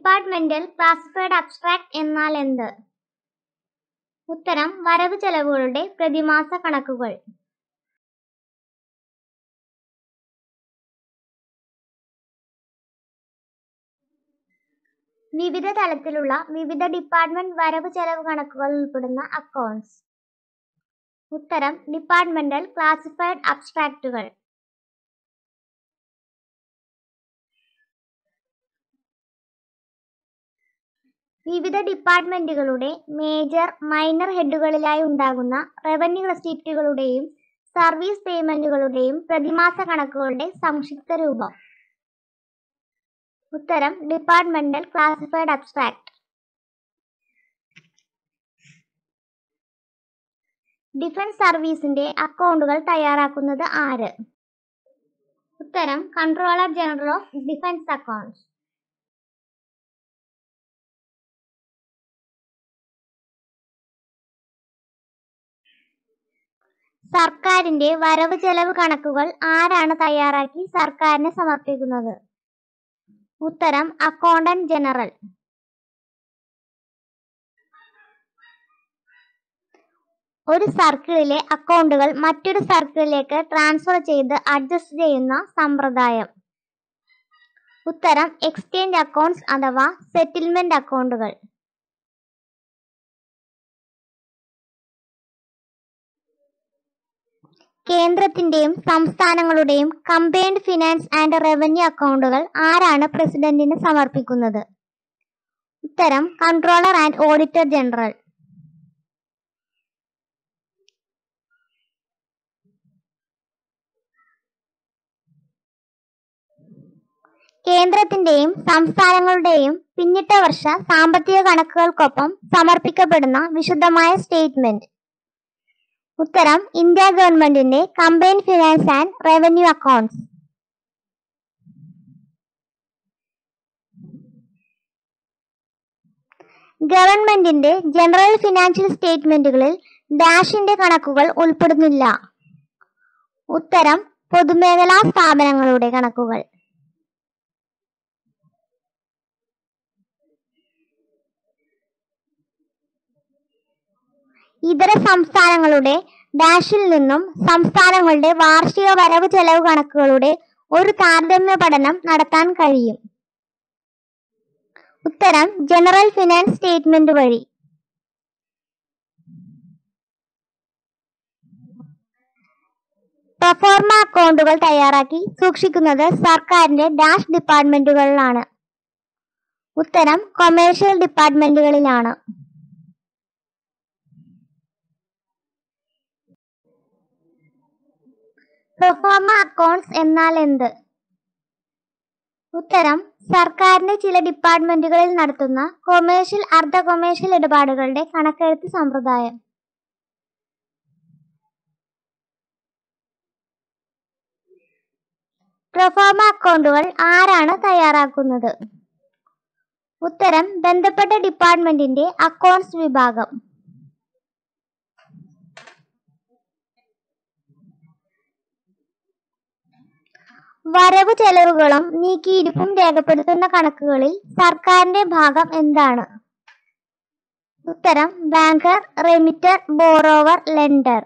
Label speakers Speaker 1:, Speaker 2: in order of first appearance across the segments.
Speaker 1: departmental classified abstract എന്നാൽ എന്ത് ഉത്തരം വരവ് ചെലവുകളുടെ പ്രതിമാസ കണക്കുകൾ വിവിധ തലത്തിലുള്ള വിവിധ ഡിപ്പാർട്ട്മെന്റ് വരവ് ചെലവ് കണക്കുകൾ ഉൾപ്പെടുന്ന അക്കൗണ്ട്സ് ഉത്തരം ഡിപ്പാർട്ട്മെന്റൽ ക്ലാസിഫൈഡ് അബ്സ്ട്രാക്റ്റുകൾ വിവിധ ഡിപ്പാർട്ട്മെന്റുകളുടെ മേജർ മൈനർ ഹെഡുകളിലായി ഉണ്ടാകുന്ന റവന്യൂ റെസിപ്റ്റുകളുടെയും സർവീസ് പേയ്മെന്റുകളുടെയും പ്രതിമാസ കണക്കുകളുടെ സംക്ഷിപ്ത രൂപം ഉത്തരം ഡിപ്പാർട്ട്മെന്റൽ ക്ലാസിഫൈഡ് അബ്സ്ട്രാക്ട് ഡിഫൻസ് സർവീസിന്റെ അക്കൗണ്ടുകൾ തയ്യാറാക്കുന്നത് ആര് ഉത്തരം controller general of defence accounts സർക്കാരിന്റെ വരവ് ചെലവ് കണക്കുകൾ ആരാണ് തയ്യാറാക്കി സർക്കാരിന് സമർപ്പിക്കുന്നത് ഉത്തരം അക്കൗണ്ടന്റ് ജനറൽ ഒരു സർക്കിളിലെ അക്കൗണ്ടുകൾ മറ്റൊരു സർക്കിളിലേക്ക് ട്രാൻസ്ഫർ ചെയ്ത് അഡ്ജസ്റ്റ് ചെയ്യുന്ന സമ്പ്രദായം ഉത്തരം എക്സ്ചേഞ്ച് അക്കൗണ്ട്സ് അഥവാ സെറ്റിൽമെന്റ് അക്കൗണ്ടുകൾ കേന്ദ്രത്തിന്റെയും സംസ്ഥാനങ്ങളുടെയും കമ്പൈൻഡ് ഫിനാൻസ് ആൻഡ് റവന്യൂ അക്കൗണ്ടുകൾ ആരാണ് പ്രസിഡന്റിന് സമർപ്പിക്കുന്നത് ഉത്തരം കൺട്രോളർ ആൻഡ് ഓഡിറ്റർ ജനറൽ കേന്ദ്രത്തിന്റെയും സംസ്ഥാനങ്ങളുടെയും പിന്നിട്ട വർഷ സാമ്പത്തിക കണക്കുകൾക്കൊപ്പം സമർപ്പിക്കപ്പെടുന്ന വിശുദ്ധമായ സ്റ്റേറ്റ്മെന്റ് ഉത്തരം ഇന്ത്യ ഗവൺമെന്റിന്റെ combined finance and revenue accounts ഗവൺമെന്റിന്റെ ജനറൽ ഫിനാൻഷ്യൽ സ്റ്റേറ്റ്മെന്റുകളിൽ ഡാഷിന്റെ കണക്കുകൾ ഉൾപ്പെടുന്നില്ല ഉത്തരം പൊതുമേഖലാ സ്ഥാപനങ്ങളുടെ കണക്കുകൾ ഇതര സംസ്ഥാനങ്ങളുടെ ഡാഷിൽ നിന്നും സംസ്ഥാനങ്ങളുടെ വാർഷിക വരവ് ചെലവ് കണക്കുകളുടെ ഒരു താരതമ്യ പഠനം നടത്താൻ കഴിയും ഉത്തരം ജനറൽ ഫിനാൻസ് സ്റ്റേറ്റ്മെന്റ് വഴി പ്രൊഫോർമ അക്കൗണ്ടുകൾ തയ്യാറാക്കി സൂക്ഷിക്കുന്നത് സർക്കാരിന്റെ ഡാഷ് ഡിപ്പാർട്ട്മെന്റുകളിലാണ് ഉത്തരം കൊമേഴ്ഷ്യൽ ഡിപ്പാർട്ട്മെന്റുകളിലാണ് പ്രൊഫോർമ അക്കൗണ്ട്സ് എന്നാൽ എന്ത് ഉത്തരം സർക്കാരിന്റെ ചില ഡിപ്പാർട്ട്മെന്റുകളിൽ നടത്തുന്ന കൊമേഴ്ഷ്യൽ അർദ്ധ കൊമേഴ്ഷ്യൽ ഇടപാടുകളുടെ കണക്കെഴുത്ത് സമ്പ്രദായം പ്രൊഫോർമ അക്കൗണ്ടുകൾ ആരാണ് തയ്യാറാക്കുന്നത് ഉത്തരം ബന്ധപ്പെട്ട ഡിപ്പാർട്ട്മെന്റിന്റെ അക്കൗണ്ട്സ് വിഭാഗം വരവ് ചെലവുകളും നീക്കിയിരിപ്പും രേഖപ്പെടുത്തുന്ന കണക്കുകളിൽ സർക്കാരിന്റെ ഭാഗം എന്താണ് ഉത്തരം ബാങ്കർ റെമിറ്റർ ബോറോവർ ലെൻഡർ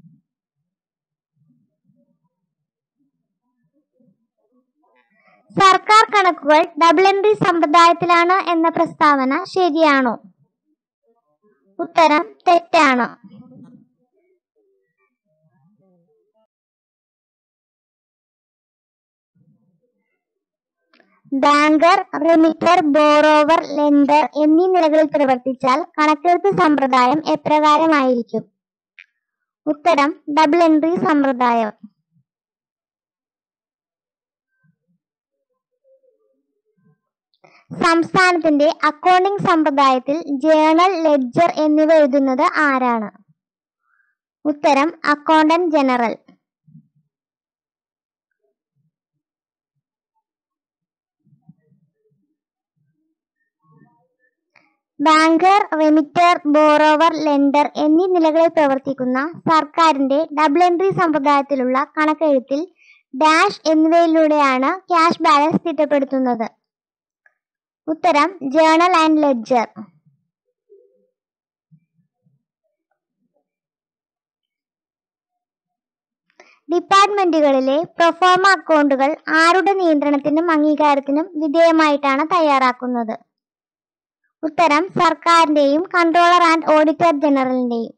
Speaker 1: സർക്കാർ കണക്കുകൾ ഡബിൾ എൻട്രി സമ്പ്രദായത്തിലാണ് എന്ന പ്രസ്താവന ശരിയാണോ ഉത്തരം തെറ്റാണ് ബാങ്കർ റെമിറ്റർ ബോറോവർ ലെൻഡർ എന്നീ നിലകളിൽ പ്രവർത്തിച്ചാൽ കണക്കെഴുത്ത് സമ്പ്രദായം എപ്രകാരമായിരിക്കും ഉത്തരം ഡബിൾ എൻട്രി സമ്പ്രദായം സംസ്ഥാനത്തിന്റെ അക്കൗണ്ടിംഗ് സമ്പ്രദായത്തിൽ ജേണൽ ലെഡ്ജർ എന്നിവ എഴുതുന്നത് ആരാണ് ഉത്തരം accountant general banker remitter borrower lender എന്നീ നിലകളിൽ പ്രവർത്തിക്കുന്ന സർക്കാരിന്റെ ഡബിൾ എൻട്രി സമ്പ്രദായത്തിലുള്ള കണക്കെഴുത്തിൽ ഡാഷ് എന്നിവയിലൂടെയാണ് ക്യാഷ് ബാലൻസ് തിട്ടപ്പെടുത്തുന്നത് ഉത്തരം ജേണൽ ആൻഡ് ലെഡ്ജർ ഡിപ്പാർട്ട്മെന്റുകളിലെ പ്രൊഫോമ അക്കൗണ്ടുകൾ ആരുടെ നിയന്ത്രണത്തിനും അംഗീകാരത്തിനും വിധേയമായിട്ടാണ് തയ്യാറാക്കുന്നത് ഉത്തരം സർക്കാരിന്റെയും കൺട്രോളർ ആൻഡ് ഓഡിറ്റർ ജനറലിന്റെയും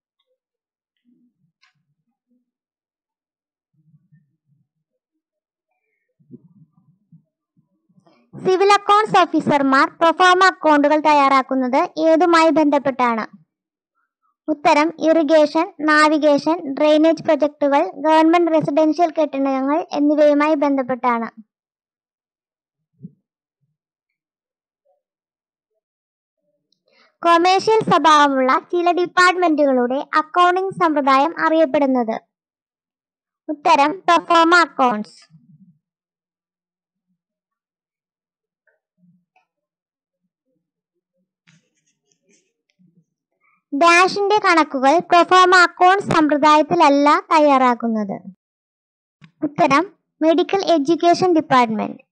Speaker 1: സിവിൽ അക്കൗണ്ട്സ് ഓഫീസർമാർ പ്രൊഫോമ അക്കൗണ്ടുകൾ തയ്യാറാക്കുന്നത് ഏതുമായി ബന്ധപ്പെട്ടാണ് ഉത്തരം ഇറിഗേഷൻ നാവിഗേഷൻ ഡ്രെയിനേജ് പ്രൊജക്ടുകൾ ഗവൺമെന്റ് റെസിഡൻഷ്യൽ കെട്ടിടങ്ങൾ എന്നിവയുമായി ബന്ധപ്പെട്ടാണ് കൊമേഴ്ഷ്യൽ സ്വഭാവമുള്ള ചില ഡിപ്പാർട്ട്മെന്റുകളുടെ അക്കൗണ്ടിംഗ് സമ്പ്രദായം അറിയപ്പെടുന്നത് ഉത്തരം പ്രൊഫോമ അക്കൗണ്ട്സ് ഡാഷിന്റെ കണക്കുകൾ പ്രൊഫോമ അക്കൗണ്ട് സമ്പ്രദായത്തിലല്ല തയ്യാറാക്കുന്നത് ഉത്തരം മെഡിക്കൽ എഡ്യൂക്കേഷൻ ഡിപ്പാർട്ട്മെന്റ്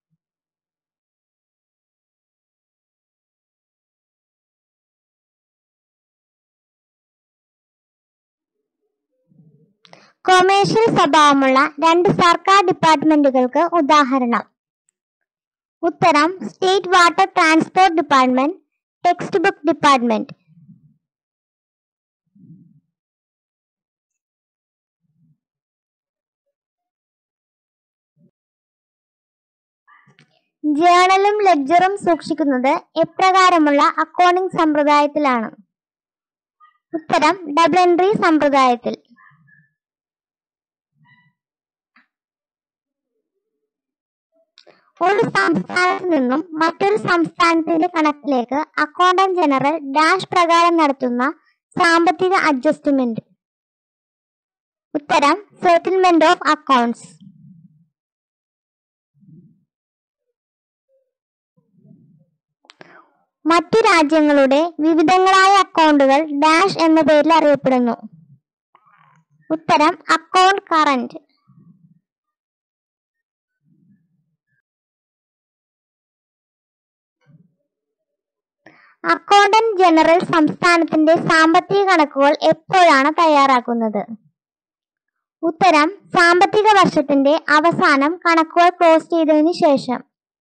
Speaker 1: കൊമേഴ്ഷ്യൽ സ്വഭാവമുള്ള രണ്ട് സർക്കാർ ഡിപ്പാർട്ട്മെന്റുകൾക്ക് ഉദാഹരണം ഉത്തരം state water transport department text book department ജേണലും ലെഡ്ജറും സൂക്ഷിക്കുന്നത് എപ്രകാരമുള്ള അക്കൗണ്ടിംഗ് സമ്പ്രദായത്തിലാണ് ഉത്തരം ഡബിൾ എൻട്രി സമ്പ്രദായത്തിൽ ഒരു സംസ്ഥാനത്ത് നിന്നും മറ്റൊരു സംസ്ഥാനത്തിന്റെ കണക്കിലേക്ക് അക്കൗണ്ടന്റ് ജനറൽ ഡാഷ് പ്രകാരം നടത്തുന്ന സാമ്പത്തിക അഡ്ജസ്റ്റ്മെന്റ് ഉത്തരം സെറ്റിൽമെന്റ് ഓഫ് അക്കൗണ്ട്സ് മറ്റു രാജ്യങ്ങളുടെ വിവിധങ്ങളായ അക്കൗണ്ടുകൾ ഡാഷ് എന്ന പേരിൽ അറിയപ്പെടുന്നു ഉത്തരം അക്കൗണ്ട് കറന്റ് അക്കൗണ്ടന്റ് ജനറൽ സംസ്ഥാനത്തിന്റെ സാമ്പത്തിക കണക്കുകൾ എപ്പോഴാണ് തയ്യാറാക്കുന്നത് ഉത്തരം സാമ്പത്തിക വർഷത്തിന്റെ അവസാനം കണക്കുകൾ ക്ലോസ് ചെയ്തതിനു ശേഷം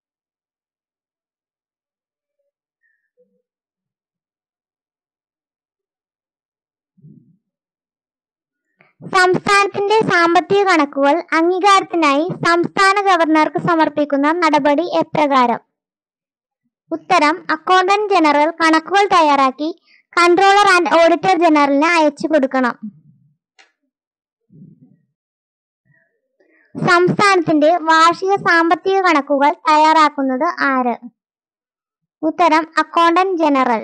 Speaker 1: സംസ്ഥാനത്തിന്റെ സാമ്പത്തിക കണക്കുകൾ അംഗീകാരത്തിനായി സംസ്ഥാന ഗവർണർക്ക് സമർപ്പിക്കുന്ന നടപടി എപ്രകാരം ഉത്തരം അക്കൗണ്ടന്റ് ജനറൽ കണക്കുകൾ തയ്യാറാക്കി കൺട്രോളർ ആൻഡ് ഓഡിറ്റർ ജനറലിന് അയച്ചു കൊടുക്കണം സംസ്ഥാനത്തിന്റെ വാർഷിക സാമ്പത്തിക കണക്കുകൾ തയ്യാറാക്കുന്നത് ആര് ഉത്തരം അക്കൗണ്ടന്റ് ജനറൽ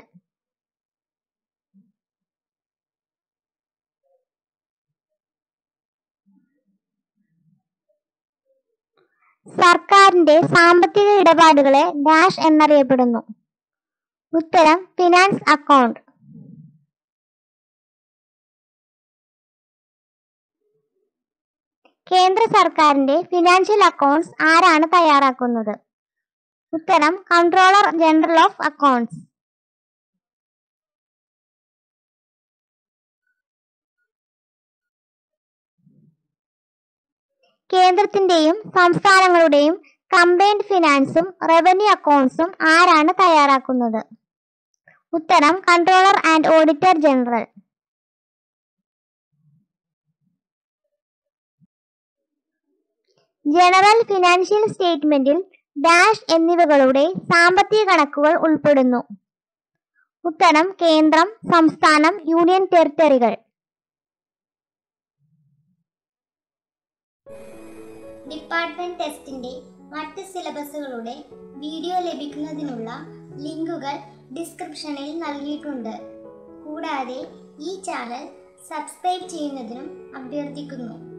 Speaker 1: സർക്കാരിന്റെ സാമ്പത്തിക ഇടപാടുകളെ ഡാഷ് എന്നറിയപ്പെടുന്നു ഉത്തരം ഫിനാൻസ് അക്കൗണ്ട് കേന്ദ്ര സർക്കാരിന്റെ ഫിനാൻഷ്യൽ അക്കൗണ്ട്സ് ആരാണ് തയ്യാറാക്കുന്നത് ഉത്തരം കൺട്രോളർ ജനറൽ ഓഫ് അക്കൗണ്ട്സ് കേന്ദ്രത്തിന്റെയും സംസ്ഥാനങ്ങളുടെയും കമ്പൈൻഡ് ഫിനാൻസും റവന്യൂ അക്കൗണ്ട്സും ആരാണ് തയ്യാറാക്കുന്നത് ഉത്തരം controller and auditor general general financial സ്റ്റേറ്റ്മെന്റിൽ ഡാഷ് എന്നിവകളുടെ സാമ്പത്തിക കണക്കുകൾ ഉൾപ്പെടുന്നു ഉത്തരം കേന്ദ്രം സംസ്ഥാനം യൂണിയൻ ടെറിട്ടറികൾ ഡിപ്പാർട്ട്മെന്റ് ടെസ്റ്റിന്റെ മറ്റ് സിലബസുകളുടെ വീഡിയോ ലഭിക്കുന്നതിനുള്ള ലിങ്കുകൾ ഡിസ്ക്രിപ്ഷനിൽ നൽകിയിട്ടുണ്ട് കൂടാതെ ഈ ചാനൽ സബ്സ്ക്രൈബ് ചെയ്യുന്നതിനും അഭ്യർത്ഥിക്കുന്നു